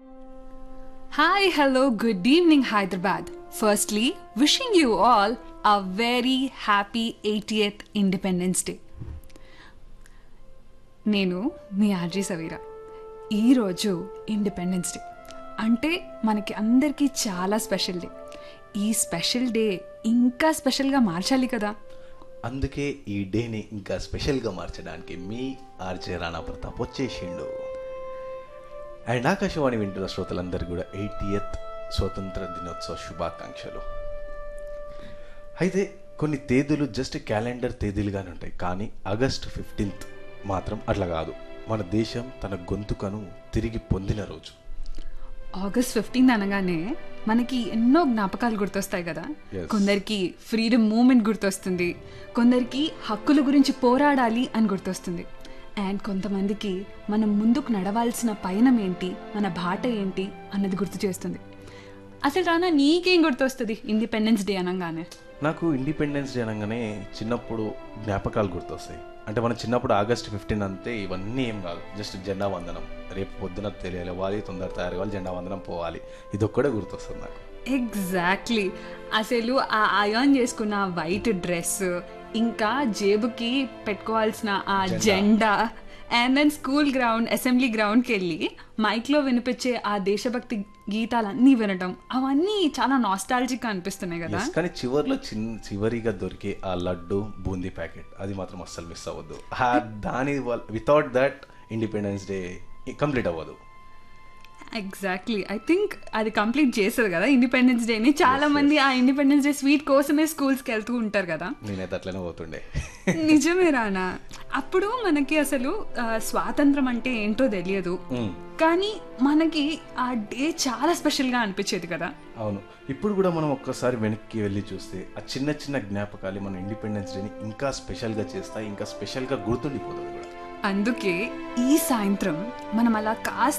Hi, hello, good evening, Hyderabad. Firstly, wishing you all a very happy 80th Independence Day. నేను మీ RG సవీరా ఈరోజు independence day అంటే మనకి అందరికీ చాలా స్పెషల్ డే ఈ స్పెషల్ డే ఇంకా స్పెషల్గా మార్చాలి కదా అందుకే ఈ డేని ఇంకా స్పెషల్గా మార్చడానికి మీ ఆర్జే రాణా ప్రతాప్ వచ్చేసిండు అండ్ ఆకాశవాణి వింటున్న శ్రోతలందరూ కూడా ఎయిటీఎత్ స్వతంత్ర దినోత్సవ శుభాకాంక్షలు అయితే కొన్ని తేదీలు జస్ట్ క్యాలెండర్ తేదీలుగానే ఉంటాయి కానీ ఆగస్ట్ ఫిఫ్టీన్త్ మాత్రం అట్లా కాదు మన దేశం తన గొంతుకను తిరిగి పొందిన రోజు ఆగస్ట్ ఫిఫ్టీన్త్ అనగానే మనకి ఎన్నో జ్ఞాపకాలు గుర్తొస్తాయి కదా Yes. కొందరికి ఫ్రీడమ్ మూమెంట్ గుర్తొస్తుంది కొందరికి హక్కుల గురించి పోరాడాలి అని గుర్తొస్తుంది అండ్ కొంతమందికి మనం ముందుకు నడవాల్సిన పయనం ఏంటి మన బాట ఏంటి అన్నది గుర్తు చేస్తుంది అసలు రానా నీకేం గుర్తొస్తుంది ఇండిపెండెన్స్ డే అనగానే నాకు ఇండిపెండెన్స్ డే అనగానే చిన్నప్పుడు జ్ఞాపకాలు గుర్తొస్తాయి అంటే మనం చిన్నప్పుడు ఆగస్ట్ ఫిఫ్టీన్ అంతే ఇవన్నీ ఏం కాదు జస్ట్ జెండా వందనం రేపు పొద్దున తెలియాలి తొందర తయారు కావాలి జెండా వందనం పోవాలి ఇది ఒక్కడే గుర్తొస్తుంది నాకు ఎగ్జాక్ట్లీ అసలు ఆ అయాన్ చేసుకున్న వైట్ డ్రెస్ ఇంకా జేబుకి పెట్టుకోవాల్సిన ఆ జెండా and then school ground assembly గ్రౌండ్కి వెళ్ళి మైక్లో వినిపించే ఆ దేశభక్తి గీతాలన్నీ వినడం అవన్నీ చాలా నాస్టాలజిక్ అనిపిస్తున్నాయి కదా Yes, కానీ చివర్లో చిన్న చివరిగా దొరికే ఆ లడ్డు బూందీ ప్యాకెట్ అది మాత్రం అస్సలు మిస్ అవ్వద్దు ఆ దాని without that independence day complete అవ్వదు ఎగ్జాక్ట్లీ ఐ థింక్ అది కంప్లీట్ చేస్తారు కదా ఇండిపెండెన్స్ డేని చాలా మంది ఆ ఇండిపెండెన్స్ డే స్వీట్ కోసమే స్కూల్స్కి వెళ్తూ ఉంటారు కదా నేనైతే అట్లనే పోతుండే నిజమే రానా అప్పుడు మనకి అసలు ఆ, స్వాతంత్రం అంటే ఏంటో తెలియదు Mm. కానీ మనకి ఆ డే చాలా స్పెషల్గా అనిపించేది కదా అవును ఇప్పుడు కూడా మనం ఒక్కసారి వెనక్కి వెళ్ళి చూస్తే ఆ చిన్న చిన్న జ్ఞాపకాలు మన ఇండిపెండెన్స్ డేని ఇంకా స్పెషల్గా చేస్తాయి ఇంకా స్పెషల్గా గుర్తుండిపోతుంది కూడా అందుకే ఈ సాయంత్రం మనం అలా కాస్త